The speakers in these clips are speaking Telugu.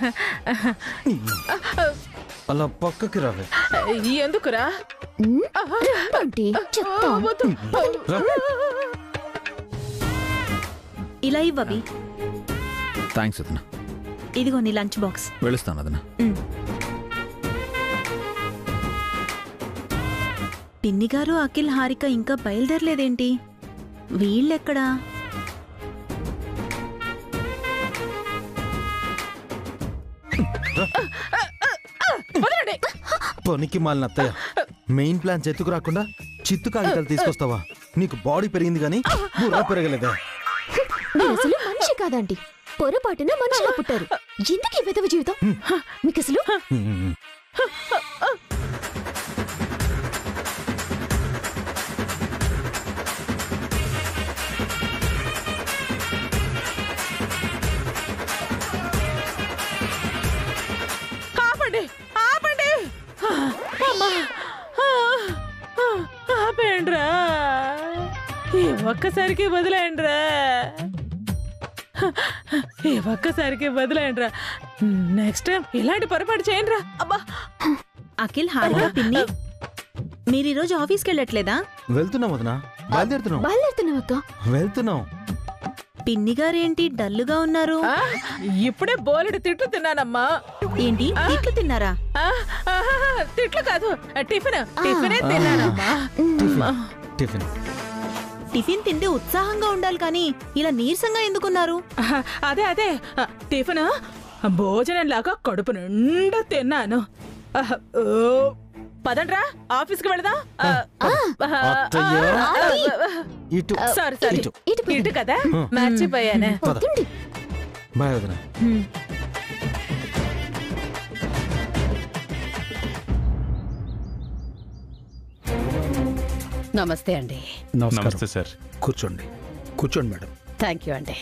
అలా పక్కకి రావే ఎందుకురా ఉమ్, రండి చెప్తాం వద్దు. ఇలా ఇవ్వవి థ్యాంక్స్ వదిన ఇదిగో నీ లంచ్ బాక్స్ వెళుస్తాను వదిన ఉమ్. పిన్ని గారు అఖిల్ హారిక ఇంకా బయలుదేరలేదేంటి వీళ్ళెక్కడా వదలండి. పనికి మాలిన అత్తయ్య మెయిన్ ప్లాన్ ఎత్తుకు రాకుండా చిత్తు కాగితాలు తీసుకొస్తావా నీకు బాడీ పెరిగింది కానీ బుర్ర పెరగలేదా మీరు అసలు మనిషి కాదండి పొరపాటున మనుషులా పుట్టారు ఎందుకు ఈ విధవ జీవితం మీకు అసలు హ్మ్. ఆపండి ఆపండి అమ్మా ఆపేయండ్రా ఈ ఒక్కసారికి వదిలేయండ్రా ఈ ఒక్కసారికి వదిలేయండ్రా నెక్స్ట్ టైం ఇలాంటి పొరపాటు చేయండిరా అబ్బా అఖిల్ హారిక పిన్ని మీరు ఈరోజు ఆఫీస్కి వెళ్ళట్లేదా వెళ్తున్నాం వదిన బయలుదేరుతున్నాం బయలుదేరుతున్నాం అక్క వెళ్తున్నాం పిన్ని గారేంటి డల్లుగా ఉన్నారు ఆ, ఇప్పుడే బోలెడు తిట్లు తిన్నానమ్మా ఏంటి తిట్లు తిన్నారా ఆ, ఆహా, తిట్లు కాదు టిఫిన్ టిఫినే తిన్నానమ్మా టిఫిన్ టిఫిన్ తింటే ఉత్సాహంగా ఉండాలి కానీ ఇలా నీరసంగా ఎందుకున్నారు ఆహా, అదే అదే ఆ, టిఫిన్ భోజనం లాగా కడుపు నిండా తిన్నాను ఆహా, ఓ, పదండ్రా ఆఫీస్కి వెళదాం ఆ, ఆహా, అత్తయ్య. ఆ, ఇటు సారీ సారీ ఇటు. ఇటు పదండి. ఇటు కదా మర్చిపోయానే పద వద్దండి బాయ్ వదిన నమస్తే అండి నమస్తే సార్ కూర్చోండి కూర్చోండి మేడం థ్యాంక్ యూ అండి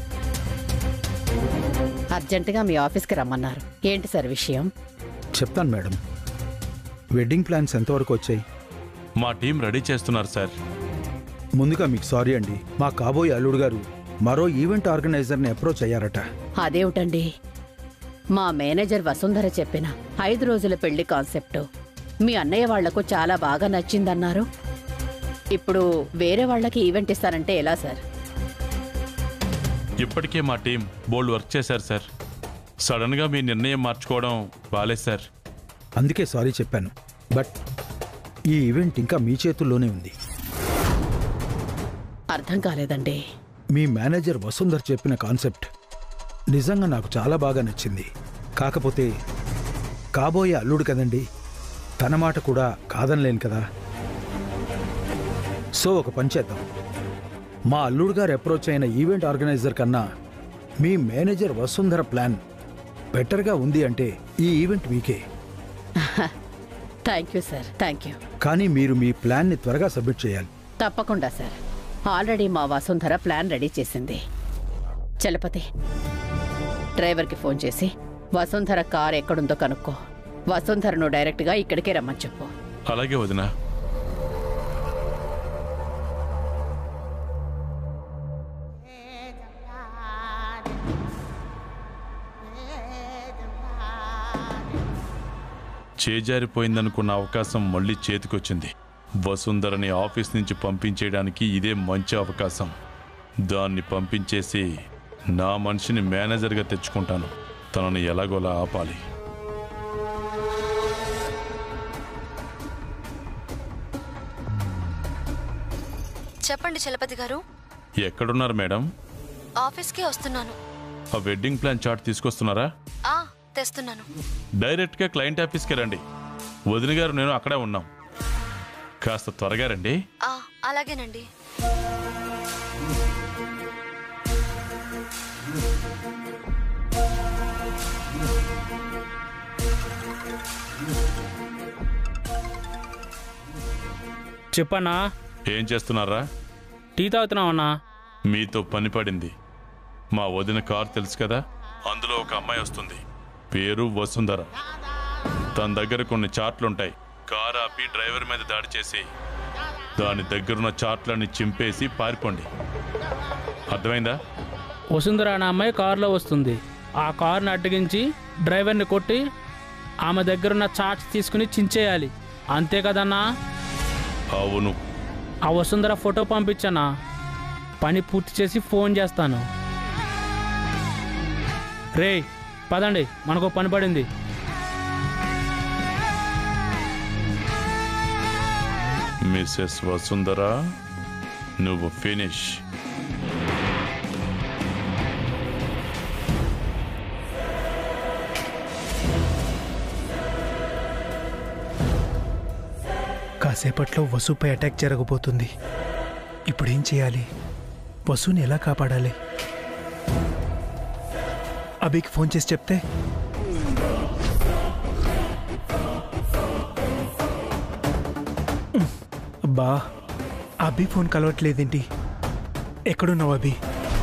అర్జెంటుగా మీ ఆఫీస్కి రమ్మన్నారు ఏంటి సార్ విషయం చెప్తాను మేడం వెడ్డింగ్ ప్లాన్స్ ఎంతవరకు వచ్చాయి మా టీం రెడీ చేస్తున్నారు సార్ ముందుగా మీకు సారీ అండి మా కాబోయే అల్లుడు గారు మరో ఈవెంట్ ఆర్గనైజర్ని అప్రోచ్ అయ్యారట అదేమిటండి మా మేనేజర్ వసుంధర చెప్పిన ఐదు రోజుల పెళ్లి కాన్సెప్ట్ మీ అన్నయ్య వాళ్లకు చాలా బాగా నచ్చిందన్నారు ఇప్పుడు వేరే వాళ్ళకి ఈవెంట్ ఇస్తారంటే ఎలా సార్ ఇప్పటికే మా టీం బోల్డ్ వర్క్ చేశారు సార్ సడన్ గా మీ నిర్ణయం మార్చుకోవడం బాలేదు సార్ అందుకే సారీ చెప్పాను బట్ ఈ ఈవెంట్ ఇంకా మీ చేతుల్లోనే ఉంది అర్థం కాలేదండి మీ మేనేజర్ వసుంధర్ చెప్పిన కాన్సెప్ట్ నిజంగా నాకు చాలా బాగా నచ్చింది కాకపోతే కాబోయే అల్లుడు కదండి తన మాట కూడా కాదనలేను కదా సో ఒక పని చేద్దాం మా అల్లుడు గారు అప్రోచ్ అయిన ఈవెంట్ ఆర్గనైజర్ కన్నా మీ మేనేజర్ వసుంధర ప్లాన్ బెటర్గా ఉంది అంటే ఈ ఈవెంట్ మీకే thank you sir thank you కానీ మీరు మీ ప్లాన్ని త్వరగా సబ్మిట్ చేయాలి తప్పకుండా సార్ ఆల్రెడీ మా వసుంధర ప్లాన్ రెడీ చేసింది చలపతి డ్రైవర్కి ఫోన్ చేసి వసుంధర కార్ ఎక్కడుందో కనుక్కో వసుంధరను డైరెక్ట్గా ఇక్కడికే రమ్మని చెప్పు అలాగే వదినా చేజారిపోయిందనుకున్న అవకాశం మళ్ళీ చేతికొచ్చింది వసుంధరని ఆఫీస్ నుంచి పంపించేయడానికి ఇదే మంచి అవకాశం దాన్ని పంపించేసి నా మనిషిని మేనేజర్గా తెచ్చుకుంటాను తనని ఎలాగోలా ఆపాలి చెప్పండి చలపతి గారు ఎక్కడున్నారు మేడం ఆఫీస్కి వస్తున్నాను ఆ వెడ్డింగ్ ప్లాన్ చార్ట్ తీసుకొస్తున్నారా ఆ తెస్తున్నాను డైరెక్ట్గా క్లయింట్ ఆఫీస్కి రండి వదిన గారు నేను అక్కడే ఉన్నాం కాస్త త్వరగా రండి ఆ అలాగేనండి చెప్పన్నా ఏం చేస్తున్నారా టీ తాగుతున్నావన్నా మీతో పని పడింది మా వదిన కార్ తెలుసు కదా అందులో ఒక అమ్మాయి వస్తుంది పేరు వసుంధర తన దగ్గర కొన్ని చార్ట్లుంటాయి కార్ ఆపి డ్రైవర్ మీద దాడి చేసి దాని దగ్గరున్న చార్ట్లని చింపేసి పారిపోండి అర్థమైందా వసుంధర అనే అమ్మాయి కారులో వస్తుంది ఆ కారుని అడ్డగించి డ్రైవర్ని కొట్టి ఆమె దగ్గరున్న చార్జ్ తీసుకుని చించేయాలి అంతే కదన్నా అవును ఆ వసుంధర ఫోటో పంపించనా పని పూర్తి చేసి ఫోన్ చేస్తాను రే పదండి మనకు పని పడింది మిస్సెస్ వసుంధర నువ్వు ఫినిష్ కాసేపట్లో వసుపై అటాక్ జరగబోతుంది ఇప్పుడు ఏం చేయాలి వసుని ఎలా కాపాడాలి అభికి ఫోన్ చేసి చెప్తే ఉమ్, అబ్బా అభి ఫోన్ కలవట్లేదేంటి ఎక్కడున్నావు అభి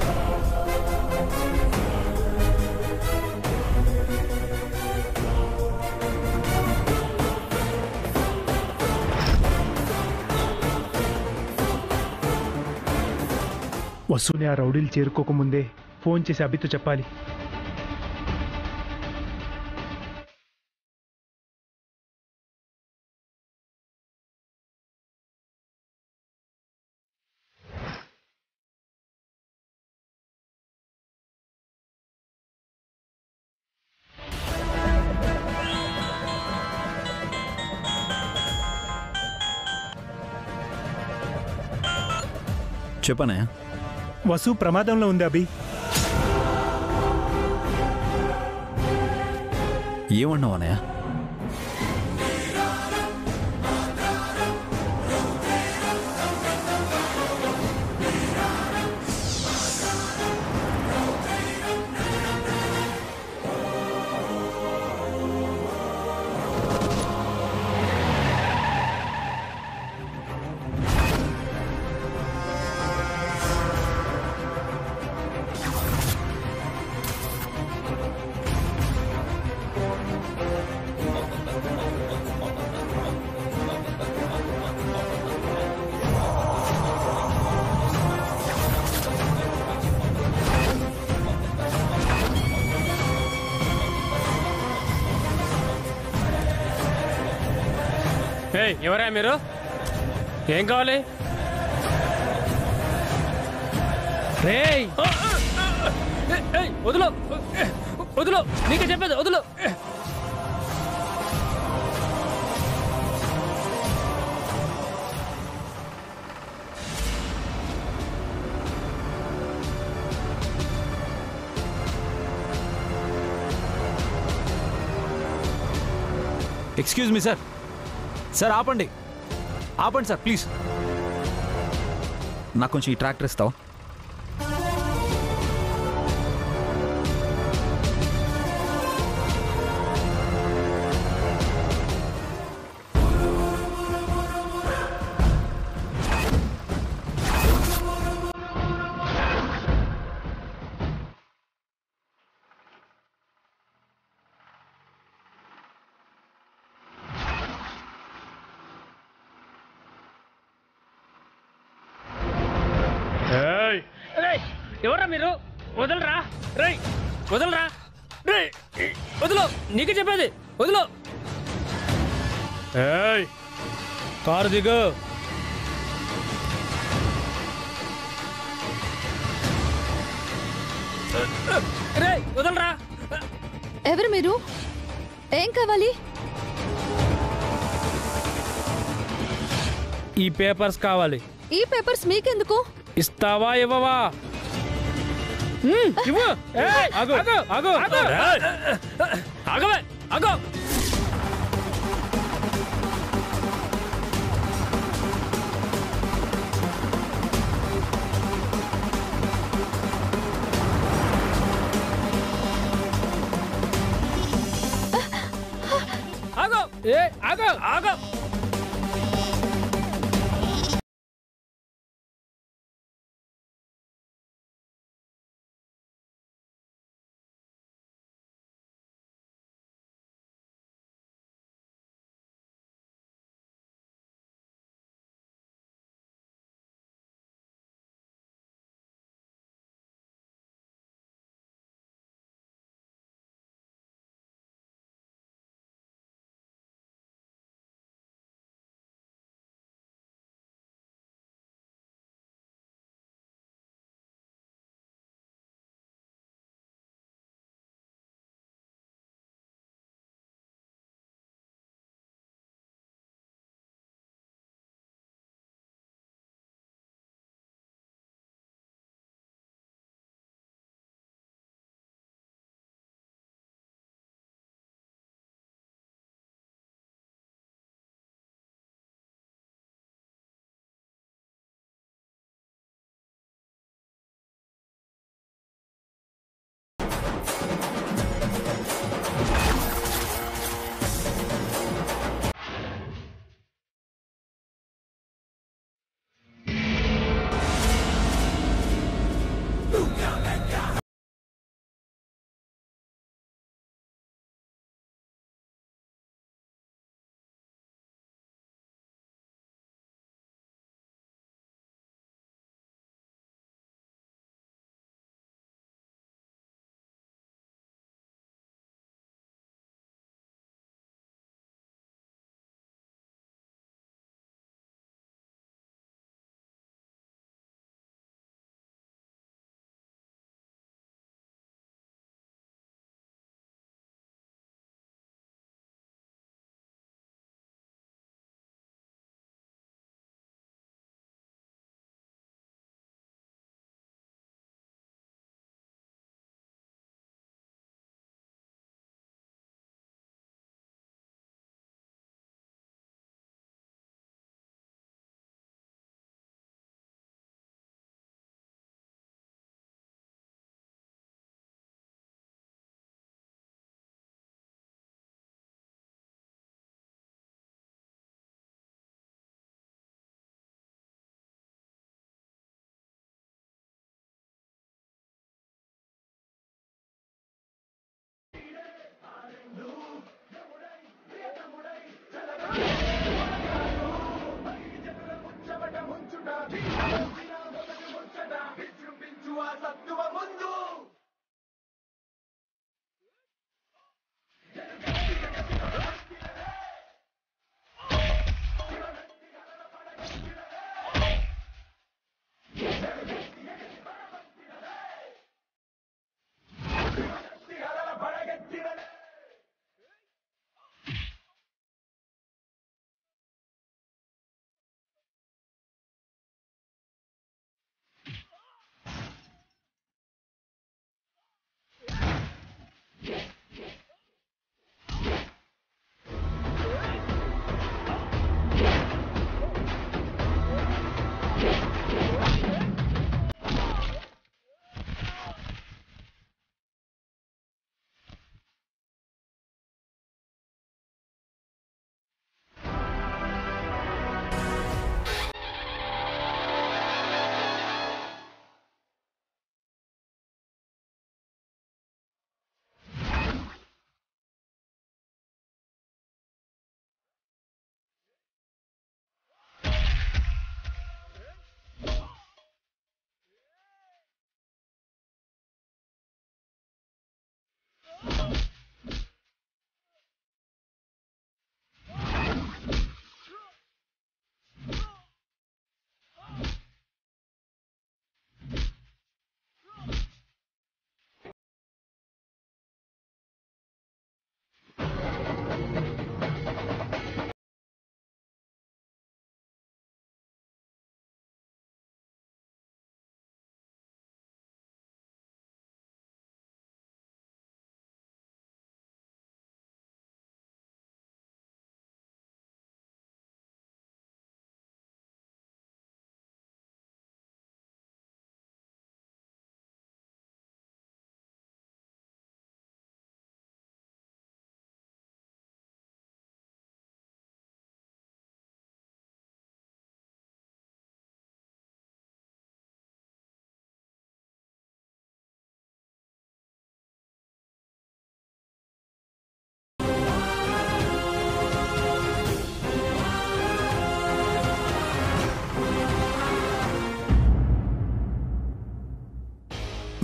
వసూని ఆ రౌడీలు చేరుకోకముందే ఫోన్ చేసి అభితో చెప్పాలి చెప్పనే వసు ప్రమాదంలో ఉంది అభి ఏమన్నావు అనయ్య ఏయ్ ఎవరా మీరు ఏం కావాలి రేయ్ ఏయ్, వదులు వదులు నీకే చెప్పేది వదులు ఎక్స్క్యూజ్ మీ సార్ సార్ ఆపండి ఆపండి సార్ ప్లీజ్ నాకు కొంచెం ఈ ట్రాక్టర్ ఇస్తావా ఏయ్, ఏయ్, ఎవర్రా మీరు వదలరా రేయ్ వదలరా రేయ్ వదులు నీకే చెప్పేది వదులు ఏయ్ కారు దిగు రేయ్ వదలరా ఎవరు మీరు ఏం కావాలి ఈ పేపర్స్ కావాలి ఈ పేపర్స్ మీకెందుకు ఇస్తావా ఇవ్వవా హ్మ్, ఇవ్వు ఏయ్, ఆగు ఆగు ఆగు ఏయ్, ఆగవే ఆగు ఆగు ఏ ఆగు ఆగు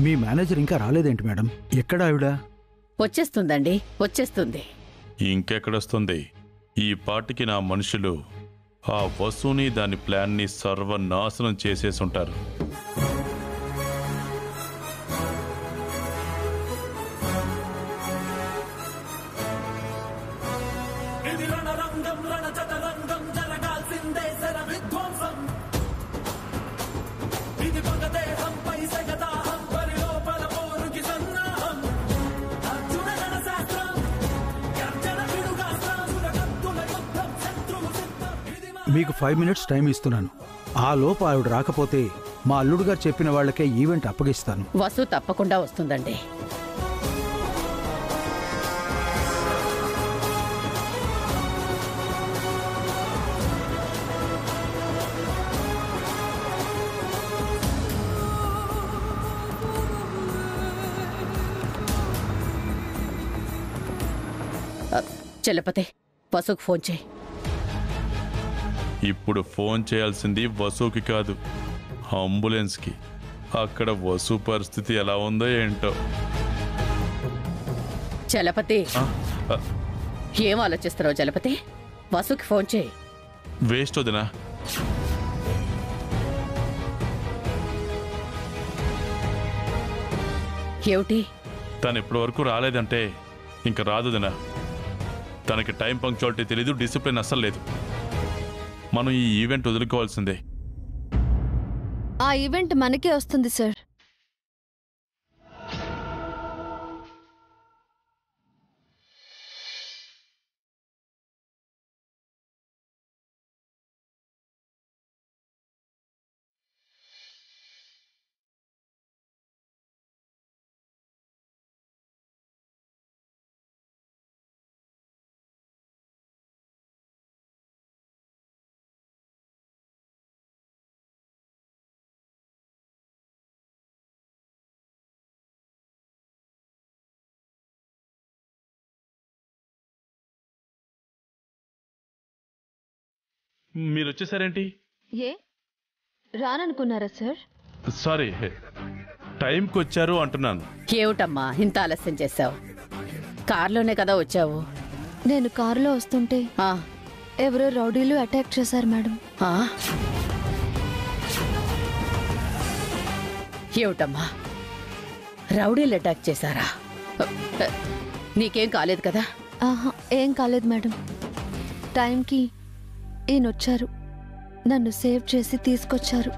మీ మేనేజర్ ఇంకా రాలేదేంటి మేడం ఎక్కడ ఆవిడ వచ్చేస్తుందండి వచ్చేస్తుంది ఇంకెక్కడొస్తుంది ఈ పాటికి నా మనుషులు ఆ వస్తువుని దాని ప్లాన్ని సర్వనాశనం చేసేసుంటారు మీకు ఫైవ్ మినిట్స్ టైం ఇస్తున్నాను ఆ లోపు ఆవిడ రాకపోతే మా అల్లుడు గారు చెప్పిన వాళ్ళకే ఈవెంట్ అప్పగిస్తాను వసు తప్పకుండా వస్తుందండి అ, చలపతి వసుకు ఫోన్ చేయి ఇప్పుడు ఫోన్ చేయాల్సింది వసుకి కాదు అంబులెన్స్కి అక్కడ వసు పరిస్థితి ఎలా ఉందో ఏంటో చలపతి ఆ, ఆ, ఏం ఆలోచిస్తున్నావు చలపతి వసుకి ఫోన్ చేయి వేస్ట్ వదినా ఏమిటి తను ఇప్పటి వరకు రాలేదంటే ఇంకా రాదు దినా తనకి టైం పంక్చువాలిటీ తెలీదు డిసిప్లిన్ అస్సలు లేదు మనం ఈ ఈవెంట్ వదులుకోవాల్సిందే ఆ ఈవెంట్ మనకే వస్తుంది సార్ మీరు వచ్చేసారేంటి ఏ రాననుకున్నారా సార్ సారీ టైంకి వచ్చారు అంటున్నాను ఏమిటమ్మా ఇంత ఆలస్యం చేశావు కార్లోనే కదా వచ్చావు నేను కారులో వస్తుంటే ఆ, ఎవరో రౌడీలు అటాక్ చేశారు మేడం ఆ? ఏమిటమ్మా రౌడీలు అటాక్ చేశారా నీకేం కాలేదు కదా ఆహా ఏం కాలేదు మేడం టైంకి ఈయన వచ్చారు నన్ను సేవ్ చేసి తీసుకొచ్చారు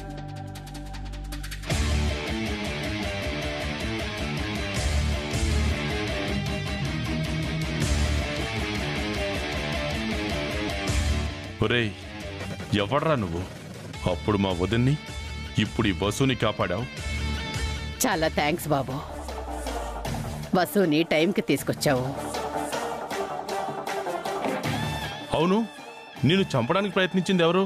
ఒరేయ్ ఎవడ్రా నువ్వు అప్పుడు మా వదిన్ని ఇప్పుడు ఈ వసుని కాపాడావు చాలా థ్యాంక్స్ బాబు వసుని టైంకి తీసుకొచ్చావు అవును నేను చంపడానికి ప్రయత్నించింది ఎవరు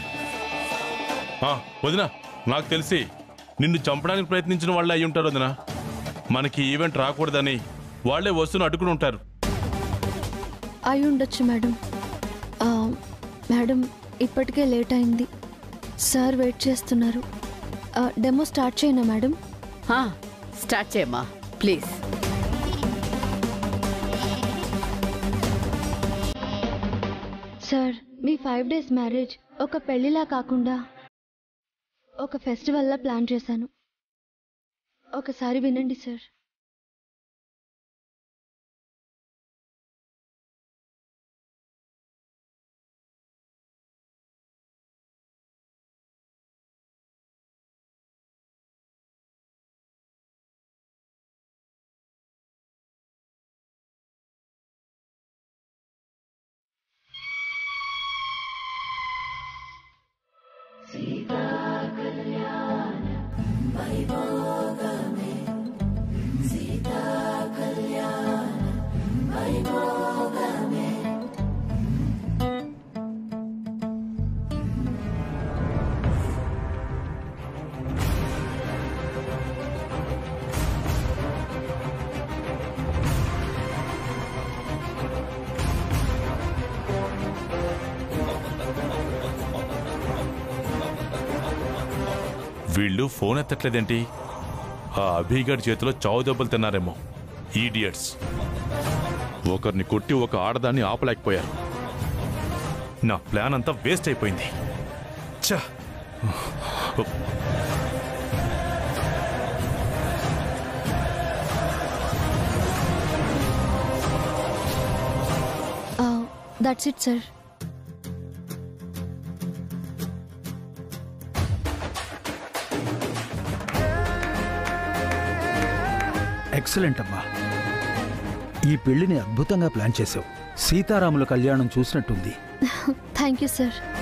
ఆ, వదినా నాకు తెలిసి నిన్ను చంపడానికి ప్రయత్నించిన వాళ్ళే అయి ఉంటారు వదినా మనకి ఈవెంట్ రాకూడదని వాళ్ళే వస్తువును అడ్డుకుని ఉంటారు అయి ఉండొచ్చు మేడం ఆ, మేడం ఇప్పటికే లేట్ అయింది సార్ వెయిట్ చేస్తున్నారు ఆ, డెమో స్టార్ట్ చేయనా మేడం ఆ, స్టార్ట్ చేయమ్మా ప్లీజ్ సార్ మీ ఫైవ్ డేస్ మ్యారేజ్ ఒక పెళ్లిలా కాకుండా ఒక ఫెస్టివల్లా ప్లాన్ చేశాను ఒకసారి వినండి సార్ వీళ్ళు ఫోన్ ఎత్తట్లేదేంటి ఆ అభిగడ్ చేతిలో చావు దెబ్బలు తిన్నారేమో ఈడియట్స్ ఒకరిని కొట్టి ఒక ఆడదాన్ని ఆపలేకపోయారు నా ప్లాన్ అంతా వేస్ట్ అయిపోయింది ఛ! దట్స్ ఇట్ సార్ ఎక్సలెంట్ అమ్మా ఈ పెళ్లిని అద్భుతంగా ప్లాన్ చేసావు సీతారాముల కళ్యాణం చూసినట్టుంది థ్యాంక్ యూ సార్